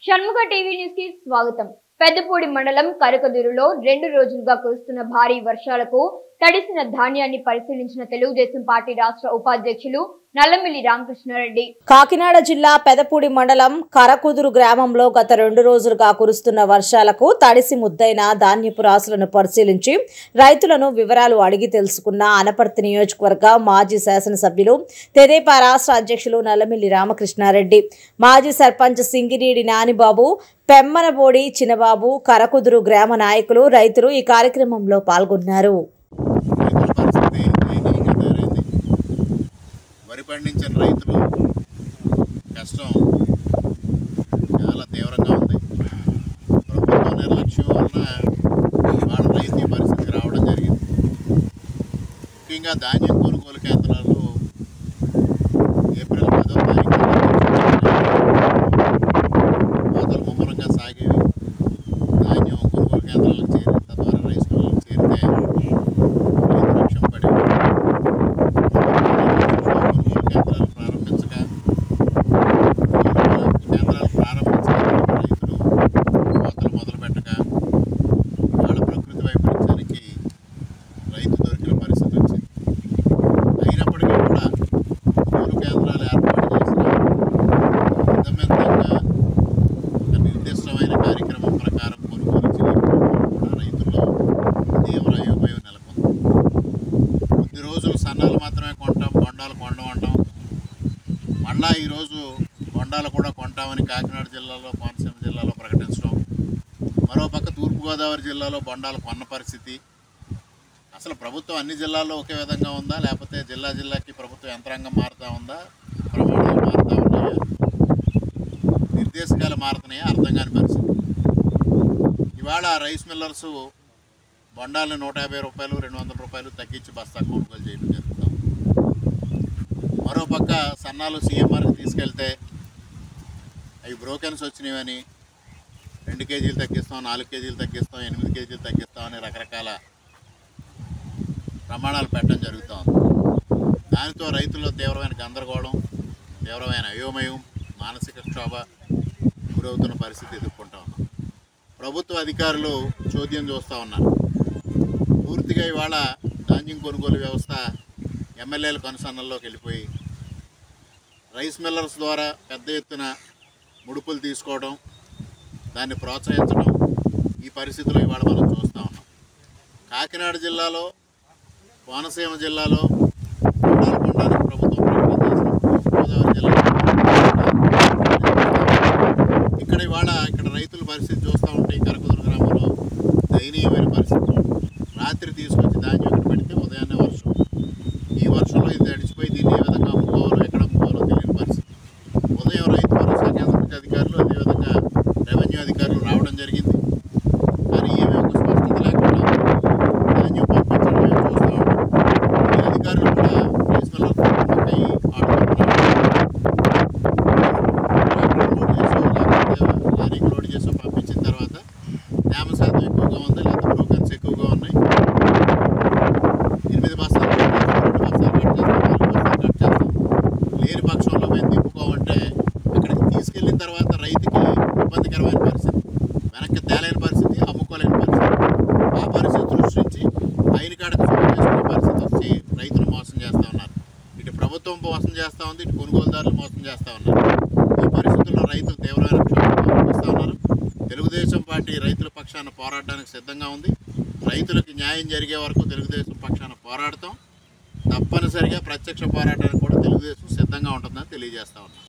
Shanmukha TV news కి స్వాగతం పెద్దపూడి మండలం కరకదూరులో రెండు రోజులుగా కురుస్తున్న భారీ వర్షాలకు తడిసిన ధాన్యాన్ని పరిశీలించిన తెలుగుదేశం పార్టీ రాష్ట్ర ఉపాధ్యక్షులు నల్లమిల్లి రామకృష్ణారెడ్డి కాకినాడ జిల్లా పెదపూడి మండలం కరకుదురు గ్రామంలో గత రెండు రోజులుగా కురుస్తున్న వర్షాలకు తడిసి ముద్దైన ధాన్యపు రాసులను పరిశీలించి రైతులను వివరాలు అడిగి తెలుసుకున్న అనపర్తి నియోజకవర్గ మాజీ శాసనసభ్యులు తెదేపా రాష్ట్ర అధ్యక్షులు నల్లమిల్లి రామకృష్ణారెడ్డి మాజీ సర్పంచ్ సింగినీడి నానిబాబు పెమ్మనబోడి చినబాబు కరకుదురు గ్రామ నాయకులు రైతులు ఈ కార్యక్రమంలో పాల్గొన్నారు రైతుల పరిస్థితి దయనీయంగా తయారైంది వరి పండించిన రైతులు కష్టం చాలా తీవ్రంగా ఉంది ప్రభుత్వ నిర్లక్ష్యం వలన వాళ్ళ రైతు ఈ పరిస్థితికి రావడం జరిగింది ముఖ్యంగా ధాన్యం కొనుగోలు కేంద్రాలు ఏప్రిల్ పదో తారీఖు కోతలు ముమ్మరంగా సాగేవి ధాన్యం కొనుగోలు కేంద్రాలకు చేరి తద్వారా రైస్ మిల్లులకు చేరితే రైతు లక్ష్యం పడి కొనుగోలు కేంద్రాలు ప్రారంభించగా కొనుగోలు కేంద్రాలు ప్రారంభించగా రైతులు కోతలు మొదలు పెట్టగా వాళ్ళ ప్రకృతి వైపరీత్యానికి రైతు దొరికిన పరిస్థితి వచ్చింది అయినప్పటికీ కూడా కొనుగోలు కేంద్రాలు ఏర్పాటు చేసిన విధంగా ఒక నిర్దిష్టమైన కార్యక్రమం ప్రకారం కొనుగోలు చేయకపోవడం కూడా రైతుల్లో తీవ్ర అయోమయం నెలకొంది కొద్ది రోజులు సన్నాలు మాత్రమే కొంటాం బొండాలు కొండం అంటాం మళ్ళా ఈరోజు బొండాలు కూడా కొంటామని కాకినాడ జిల్లాలో కోనసీమ జిల్లాలో ప్రకటించడం మరోపక్క తూర్పుగోదావరి జిల్లాలో బొండాలు కొన్న పరిస్థితి అసలు ప్రభుత్వం అన్ని జిల్లాల్లో ఒకే విధంగా ఉందా లేకపోతే జిల్లా జిల్లాకి ప్రభుత్వ యంత్రాంగం మారుతూ ఉందా ప్రమాణాలు మారుతూ ఉన్నాయా నిర్దేశకాలు మారుతున్నాయా అర్థం కాని పరిస్థితి ఇవాళ రైస్ మిల్లర్స్ బొండాలని నూట యాభై రూపాయలు రెండు వందల రూపాయలు తగ్గించి బస్తా కొనుగోలు చేయడం జరుగుతాం మరోపక్క సన్నాలు సీఎంఆర్కి తీసుకెళ్తే అవి బ్రోకెన్స్ వచ్చినవని రెండు కేజీలు తగ్గిస్తాం నాలుగు కేజీలు తగ్గిస్తాం ఎనిమిది కేజీలు తగ్గిస్తాం అని రకరకాల ప్రమాణాలు పెట్టడం జరుగుతూ ఉంది దానితో రైతుల్లో తీవ్రమైన గందరగోళం తీవ్రమైన అయోమయం మానసిక క్షోభ గురవుతున్న పరిస్థితి ఎదుర్కొంటా ఉన్నాం ప్రభుత్వ అధికారులు చోద్యం చూస్తూ ఉన్నారు పూర్తిగా ఇవాళ ధాన్యం కొనుగోలు వ్యవస్థ ఎమ్మెల్యేల కనుసన్నల్లోకి వెళ్ళిపోయి రైస్ మిల్లర్స్ ద్వారా పెద్ద ఎత్తున ముడుపులు తీసుకోవడం దాన్ని ప్రోత్సహించడం ఈ పరిస్థితిలో ఇవాళ మనం చూస్తూ ఉన్నాం కాకినాడ జిల్లాలో కోనసీమ జిల్లాలో కొండాలు కొనడానికి ప్రభుత్వం ప్రయత్నం చేసినప్పుడు గోదావరి జిల్లా ఇక్కడ ఇవాళ ఇక్కడ రైతుల పరిస్థితి చూస్తూ ఉంటే ఈ కరకుదురు గ్రామంలో దయనీయమైన పరిస్థితి రాత్రి తీసుకొచ్చి ధాన్యం ఇక్కడ పెడితే ఉదయాన్నే వర్షం ఈ వర్షంలో ఇది తడిచిపోయి దీన్ని ఏ విధంగా అమ్ముకోవాలో ఎక్కడ అమ్ముకోవాలో తెలియని పరిస్థితి ఉదయం రైతు భరోసా కేంద్రం నుంచి అధికారులు అదేవిధంగా రెవెన్యూ అధికారులు రావడం జరిగింది కానీ ఏమీ ఒక స్పష్టత లేకుండా ధాన్యం పంపించడం మేము చూస్తూ ఉన్నాం ఈ అధికారులు కూడా రైస్ మిల్లర్ పై ఆడుకుంటున్నారు ట్రాక్టర్ లోడ్ చేసో లేకపోతే లారీకి లోడ్ చేసో పంపించిన తర్వాత తేమ శాతం ఎక్కువగా ఉంది లేదా బ్రోకన్స్ ఎక్కువగా ఉన్నాయి ఎనిమిది బస్తాలు కట్ చేస్తాం, రెండు బస్తాలు కట్ చేస్తాం, నాలుగు బస్తాలు కట్ చేస్తాం లేని పక్షంలో మేము దింపుకోమంటే అక్కడికి తీసుకెళ్ళిన తర్వాత రైతుకి ఇబ్బందికరమైన పరిస్థితి వెనక్కి తేలేని పరిస్థితి అమ్ముకోలేని పరిస్థితి ఆ పరిస్థితి సృష్టించి అయిన కాడకు సొమ్ము చేసుకునే పరిస్థితి వచ్చి రైతులు మోసం చేస్తూ ఉన్నారు ఇటు ప్రభుత్వం మోసం చేస్తూ ఉంది ఇటు కొనుగోలుదారులు మోసం చేస్తూ ఉన్నారు ఈ పరిస్థితుల్లో రైతులు తీవ్రమైన క్షోభకు అనిపిస్తూ ఉన్నారు తెలుగుదేశం పార్టీ రైతుల పక్షాన పోరాడడానికి సిద్ధంగా ఉంది రైతులకు న్యాయం జరిగే వరకు తెలుగుదేశం పక్షాన పోరాడతాం తప్పనిసరిగా ప్రత్యక్ష పోరాటానికి కూడా తెలుగుదేశం సిద్ధంగా ఉంటుందని తెలియజేస్తా ఉన్నాం